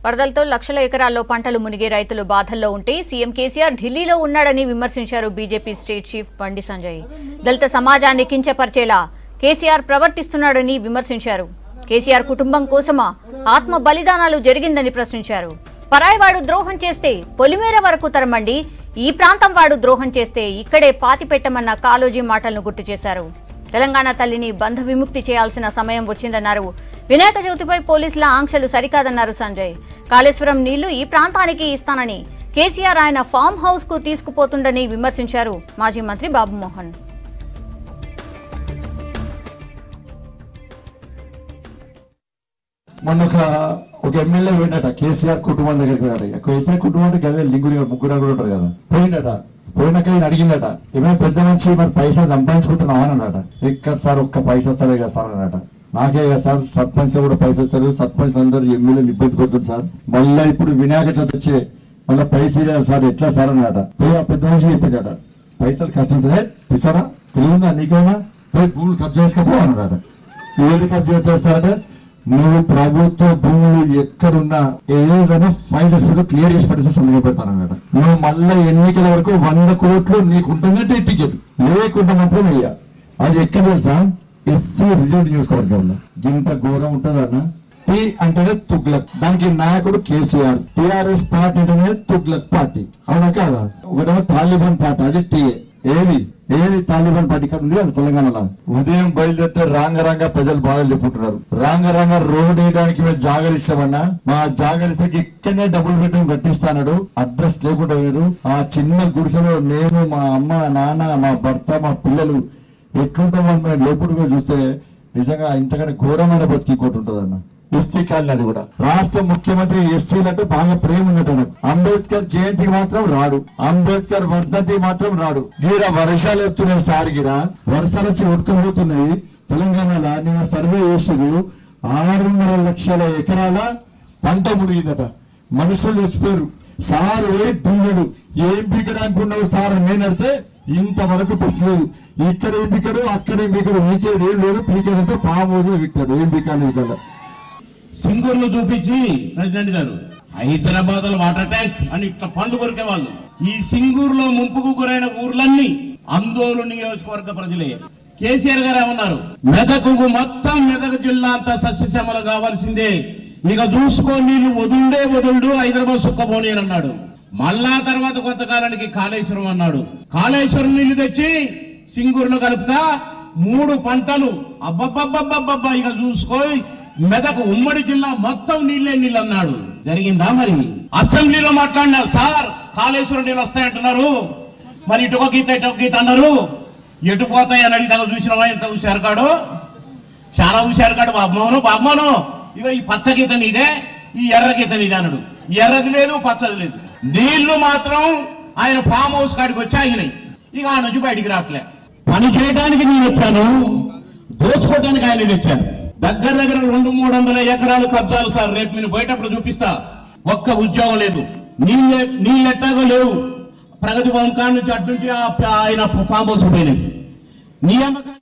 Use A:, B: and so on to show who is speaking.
A: వరదలతో లక్షల ఎకరాల్లో పంటలు మునిగే రైతులు బాధల్లో ఉంటే సీఎం కేసీఆర్ ఢిల్లీలో ఉన్నాడని విమర్శించారు బీజేపీ స్టేట్ చీఫ్ బండి సంజయ్ దళిత సమాజాన్ని కించపరిచేలా కేసీఆర్ ప్రవర్తిస్తున్నాడని విమర్శించారు కేసీఆర్ కుటుంబం కోసమా ఆత్మ బలిదానాలు జరిగిందని ప్రశ్నించారు పరాయివాడు ద్రోహం చేస్తే పొలిమేర వరకు తరమండి ఈ ప్రాంతం వాడు ద్రోహం చేస్తే ఇక్కడే పాతి పెట్టమన్న కాలోజీ మాటలను గుర్తు చేశారు తెలంగాణ తల్లిని బంధ విముక్తి చేయాల్సిన సమయం వచ్చిందన్నారు వినాయక చవితిపై పోలీసుల ఆంక్షలు సరికాదన్నారు సంజయ్ కాళేశ్వరం నీళ్లు ఈ ప్రాంతానికి ఇస్తానని కేసీఆర్ ఆయన ఫామ్ హౌస్ కు తీసుకుపోతుండని విమర్శించారు మాజీ మంత్రి బాబుమోహన్
B: మొన్న ఒక ఒక ఎమ్మెల్యే పోయినట కేసీఆర్ కుటుంబం దగ్గరికి పోయాడు ఇక కేసీఆర్ కుటుంబం అంటే గదే లింగులు ముగ్గురు కూడా ఉంటారు కదా పోయినట పోయినాక ఈయన అడిగిందట ఏమైనా పెద్ద మనిషి మరి పైసా సంపాదించుకుంటున్నావా అని అన్నట ఎక్కడ సార్ ఒక్క పైసా వస్తారే కదా సార్ అన్నట నాకే కదా సార్ సర్పంచ్ కూడా పైసలు వస్తారు సర్పంచ్ అందరూ ఎమ్మెల్యేలు ఇబ్బంది పడుతుంది సార్ మళ్ళీ ఇప్పుడు వినాయక చవితి వచ్చే మళ్ళీ పైసలు ఇవ్వాలి సార్ ఎట్లా సార్ అన్నట పోయి ఆ పెద్ద మనిషి చెప్పాడట పైసలు కష్టం సార్ పిచ్చారా తెలియదా నీకేమా పోయి భూములు కబ్జా చేసుకోపో అన్నాడట ఏది కబ్జా చేస్తారంటే నువ్వు ప్రభుత్వ భూములు ఎక్కడున్నా ఏదైనా ఫైల్ చేసి క్లియర్ చేసి పడితే సంతకం పెడతానన్నట నువ్వు మళ్ళా ఎన్నికల వరకు వంద కోట్లు నీకు ఉంటుందంటే టికెట్ లేకుండా మాత్రం వెయ్యా అది ఎక్కడ తెలుసా ఎస్సీ రిజర్వ్ నియోజకవర్గంలో ఇంత ఘోరం ఉంటుందన్న టీ అంటేనే తుగ్లక్ దానికి నాయకుడు కేసీఆర్ టిఆర్ఎస్ పార్టీ అంటేనే తుగ్లక్ పార్టీ అవునా కాదా ఒకటేమో తాలిబాన్ పార్టీ అది టీ ఏది ఏది తాలిబాన్ పార్టీ ఇక్కడ ఉంది అది తెలంగాణలో ఉదయం బయలుదేరితే రాంగ రాంగ ప్రజలు బాధలు చెప్పుకుంటున్నారు రాంగ రాంగ రోడ్ వేయడానికి మేము జాగలు ఇస్తామన్నా మా జాగలు ఇస్తే ఇక్కడనే డబుల్ బెడ్రూమ్ కట్టిస్తాడు అడ్రస్ లేకుండా లేదు ఆ చిన్న గుడిసెలో నేను మా అమ్మ నాన్న మా భర్త మా పిల్లలు ఎట్లుంటామని మేము లోపలిగా చూస్తే నిజంగా ఇంతకంటే ఘోరమైన బతికి ఇంకోటి ఉంటుందన్న ఎస్సీ కాలనీ అది కూడా రాష్ట్ర ముఖ్యమంత్రి ఎస్సీలంటే బాగా ప్రేమ ఉందట నాకు అంబేద్కర్ జయంతికి మాత్రం రాడు అంబేద్కర్ వర్ధంతి మాత్రం రాడు గీడ వర్షాలు వస్తున్నాయి సార్ గిడ వర్షాలు వచ్చి ఉడకపోతున్నాయి తెలంగాణలో నిన్న సర్వే చేసారు ఆరున్నర లక్షల ఎకరాల పంట మునిగిందట మనుషులు చచ్చిపోయారు సార్ పోయి దున్నాడు ఏం పీకడానికి ఉన్నావు సార్ అని నేను అడితే ఇంతవరకు ప్రశ్న లేదు ఇక్కడ ఏం పీకాడు అక్కడ ఏం పీకాడు పీకేది ఏం లేదు పీకేదంటే ఫామ్ హౌస్ లో పీకుతాడు ఏం పీకాలి పీకాలి
C: సింగూరును చూపించి ప్రెసిడెంట్ గారు హైదరాబాద్ లో వాటర్ ట్యాంక్ అని ఇట్లా పండు కొరికే వాళ్ళు ఈ సింగూరులో ముంపుకు గురైన ఊర్లన్నీ అందోలు నియోజకవర్గ ప్రజలే కేసీఆర్ గారు ఏమన్నారు మెదకు మొత్తం మెదక్ జిల్లా అంతా సస్యశ్యామలు కావాల్సిందే ఇక చూసుకో నీళ్లు వదులుడే వదులుడు హైదరాబాద్ సుక్కబోని అని అన్నాడు మళ్ళా తర్వాత కొంతకాలానికి కాళేశ్వరం అన్నాడు కాళేశ్వరం నీళ్లు తెచ్చి సింగూరులో కలుపుతా మూడు పంటలు అబ్బబ్బబ్బబ్బబ్బబ్బా ఇక చూసుకో మెదక్ ఉమ్మడి జిల్లా మొత్తం నీళ్ళే నీళ్ళు అన్నాడు జరిగిందా మరి అసెంబ్లీలో మాట్లాడినారు సార్ కాళేశ్వరం నీళ్ళు వస్తాయంటున్నారు మరి ఇటు ఒక గీత ఇటు ఒక గీత అన్నారు ఎటు పోతాయి అని అడిగితే చూసినవా ఎంత హుషారు కాడు చాలా హుషారు కాడు బాబుమోను బాబుమోను ఇగో ఈ పచ్చ గీత నీదే ఈ ఎర్ర గీత నీదే అన్నాడు ఎర్రది లేదు పచ్చది లేదు నీళ్లు మాత్రం ఆయన ఫామ్ హౌస్ కాడికి వచ్చి ఆగినాయి ఇక ఆ నుంచి బయటికి రావట్లే పని చేయడానికి నేను వచ్చాను దోచుకోవడానికి ఆయన తెచ్చాను దగ్గర దగ్గర రెండు మూడు వందల ఎకరాలు కబ్జాలు సార్ రేపు నేను బయటప్పుడు చూపిస్తా ఒక్క ఉద్యోగం లేదు నీళ్ళే నీళ్ళెట్టాగో లేవు ప్రగతి భవన్ కాడ నుంచి అటు నుంచి ఆ- ఆయన ఫామ్ హౌస్ పోయినాయి నియామకాలు